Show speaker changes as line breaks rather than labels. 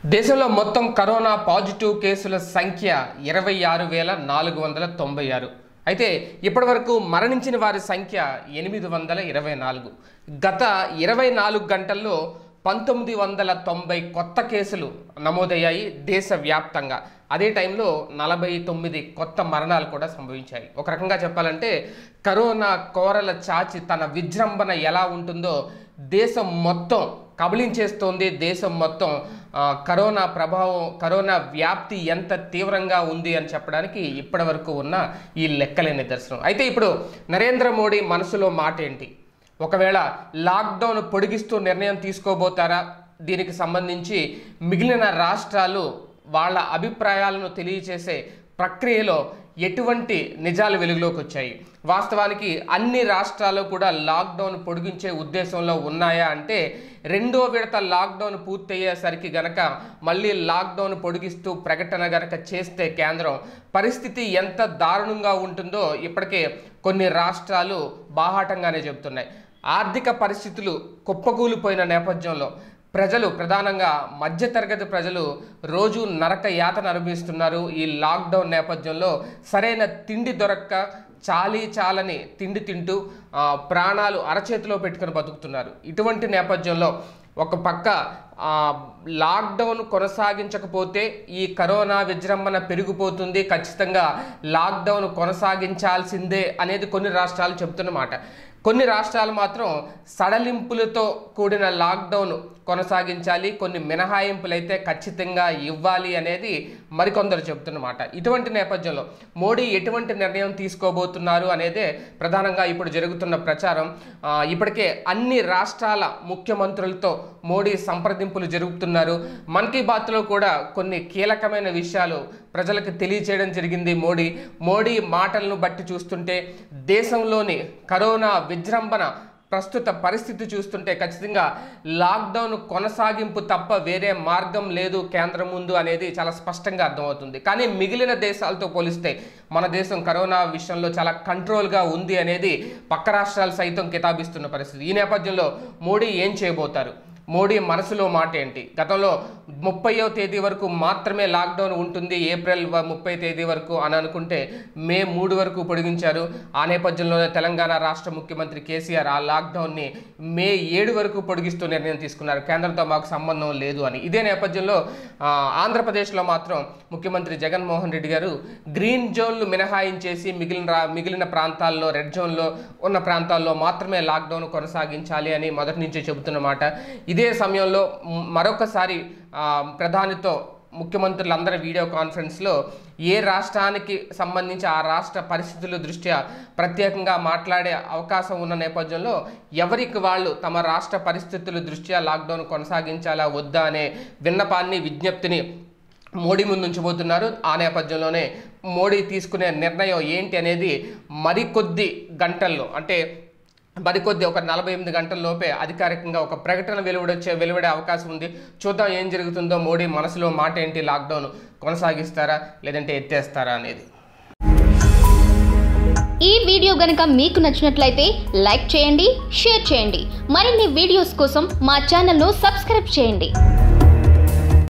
దేశంలో మొత్తం corona positive కేసుల సంఖ్య ఇరవై ఆరు వేల నాలుగు వందల తొంభై ఆరు అయితే ఇప్పటివరకు మరణించిన వారి సంఖ్య ఎనిమిది వందల ఇరవై నాలుగు గత ఇరవై నాలుగు గంటల్లో పంతొమ్మిది వందల తొంభై కొత్త కేసులు నమోదయ్యాయి దేశవ్యాప్తంగా అదే టైంలో నలభై తొమ్మిది కొత్త మరణాలు కూడా సంభవించాయి ఒక రకంగా చెప్పాలంటే కరోనా కోరల చాచి తన విజృంభణ ఎలా ఉంటుందో దేశం మొత్తం కబళించేస్తోంది దేశం మొత్తం ఆ, కరోనా ప్రభావం కరోనా వ్యాప్తి ఎంత తీవ్రంగా ఉంది అని చెప్పడానికి ఇప్పటివరకు ఉన్న ఈ లెక్కలే నిదర్శనం అయితే ఇప్పుడు నరేంద్ర మోడీ మనసులో మాట ఏంటి ఒకవేళ లాక్డౌన్ పొడిగిస్తూ నిర్ణయం తీసుకోబోతారా దీనికి సంబంధించి మిగిలిన రాష్ట్రాలు వాళ్ళ అభిప్రాయాలను తెలియచేసే ప్రక్రియలో ఎటువంటి నిజాలు వెలుగులోకి వచ్చాయి వాస్తవానికి అన్ని రాష్ట్రాలు కూడా లాక్డౌన్ పొడిగించే ఉద్దేశంలో ఉన్నాయా అంటే రెండో విడత లాక్డౌన్ పూర్తయ్యేసరికి గనక మళ్ళీ లాక్డౌన్ పొడిగిస్తూ ప్రకటన గనక చేస్తే కేంద్రం పరిస్థితి ఎంత దారుణంగా ఉంటుందో ఇప్పటికే కొన్ని రాష్ట్రాలు బాహాటంగానే చెబుతున్నాయి ఆర్థిక పరిస్థితులు కుప్పకూలిపోయిన నేపథ్యంలో ప్రజలు ప్రధానంగా మధ్యతరగతి ప్రజలు రోజు నరక యాతన అనుభవిస్తున్నారు ఈ లాక్డౌన్ నేపథ్యంలో సరైన తిండి దొరక్క చాలీ చాలని తిండి తింటూ ఆ, ప్రాణాలు అరచేతిలో పెట్టుకుని బతుకుతున్నారు ఇటువంటి నేపథ్యంలో ఒక పక్క ఆ, లాక్డౌన్ కొనసాగించకపోతే ఈ కరోనా విజృంభణ పెరిగిపోతుంది ఖచ్చితంగా లాక్డౌన్ కొనసాగించాల్సిందే అనేది కొన్ని రాష్ట్రాలు చెబుతున్నమాట కొన్ని రాష్ట్రాలు మాత్రం సడలింపులతో కూడిన లాక్డౌన్ కొనసాగించాలి కొన్ని మినహాయింపులు అయితే ఖచ్చితంగా ఇవ్వాలి అనేది మరికొందరు చెబుతున్నమాట ఇటువంటి నేపథ్యంలో మోడీ ఎటువంటి నిర్ణయం తీసుకోబోతున్నారు అనేదే ప్రధానంగా ఇప్పుడు జరుగుతున్న ప్రచారం ఆ, ఇప్పటికే అన్ని రాష్ట్రాల ముఖ్యమంత్రులతో మోడీ సంప్రదింపులు జరుగుతున్నారు మన్ కీ బాత్లో కూడా కొన్ని కీలకమైన విషయాలు ప్రజలకు తెలియచేయడం జరిగింది మోడీ మోడీ మాటలను బట్టి చూస్తుంటే దేశంలోని కరోనా విజృంభణ ప్రస్తుత పరిస్థితి చూస్తుంటే ఖచ్చితంగా లాక్డౌన్ కొనసాగింపు తప్ప వేరే మార్గం లేదు కేంద్రం ముందు అనేది చాలా స్పష్టంగా అర్థమవుతుంది కానీ మిగిలిన దేశాలతో పోలిస్తే మన దేశం కరోనా విషయంలో చాలా కంట్రోల్గా ఉంది అనేది పక్క రాష్ట్రాలు సైతం కితాబిస్తున్న పరిస్థితి ఈ నేపథ్యంలో మోడీ ఏం చేయబోతారు మోడీ మనసులో మాట ఏంటి గతంలో ముప్పయో తేదీ వరకు మాత్రమే లాక్డౌన్ ఉంటుంది ఏప్రిల్ వ- ముప్పై తేదీ వరకు అని అనుకుంటే మే మూడు వరకు పొడిగించారు ఆ నేపథ్యంలోనే తెలంగాణ రాష్ట్ర ముఖ్యమంత్రి కేసీఆర్ ఆ లాక్డౌన్ని మే ఏడు వరకు పొడిగిస్తూ నిర్ణయం తీసుకున్నారు కేంద్రంతో మాకు సంబంధం లేదు అని ఇదే నేపథ్యంలో ఆ, ఆంధ్రప్రదేశ్లో మాత్రం ముఖ్యమంత్రి జగన్మోహన్ రెడ్డి గారు గ్రీన్ జోన్లు మినహాయించేసి మిగిలిన రా- మిగిలిన ప్రాంతాల్లో రెడ్ జోన్లో ఉన్న ప్రాంతాల్లో మాత్రమే లాక్డౌన్ కొనసాగించాలి అని మొదటి నుంచే చెబుతున్నమాట ఇదే సమయంలో మ్, మరొకసారి ఆ, ప్రధానితో ముఖ్యమంత్రులందరి వీడియో కాన్ఫరెన్స్లో ఏ రాష్ట్రానికి సంబంధించి ఆ రాష్ట్ర పరిస్థితుల దృష్ట్యా ప్రత్యేకంగా మాట్లాడే అవకాశం ఉన్న నేపథ్యంలో ఎవరికి వాళ్ళు తమ రాష్ట్ర పరిస్థితుల దృష్ట్యా లాక్డౌన్ కొనసాగించాలా వద్దా అనే విన్నపాన్ని విజ్ఞప్తిని మోడీ ముందు ఉంచబోతున్నారు ఆ నేపథ్యంలోనే మోడీ తీసుకునే నిర్ణయం ఏంటి అనేది మరికొద్ది గంటల్లో అంటే మరికొద్ది ఒక నలభై ఎనిమిది గంటల లోపే అధికారికంగా ఒక ప్రకటన వెలువడొచ్చే వెలువడే అవకాశం ఉంది చూద్దాం ఏం జరుగుతుందో మోడీ మనసులో మాట ఏంటి లాక్డౌన్ కొనసాగిస్తారా లేదంటే ఎత్తేస్తారా అనేది
ఈ వీడియో గనుక మీకు నచ్చినట్లయితే లైక్ చేయండి షేర్ చేయండి మరిన్ని వీడియోస్ కోసం మా ఛానల్ను సబ్స్క్రైబ్ చేయండి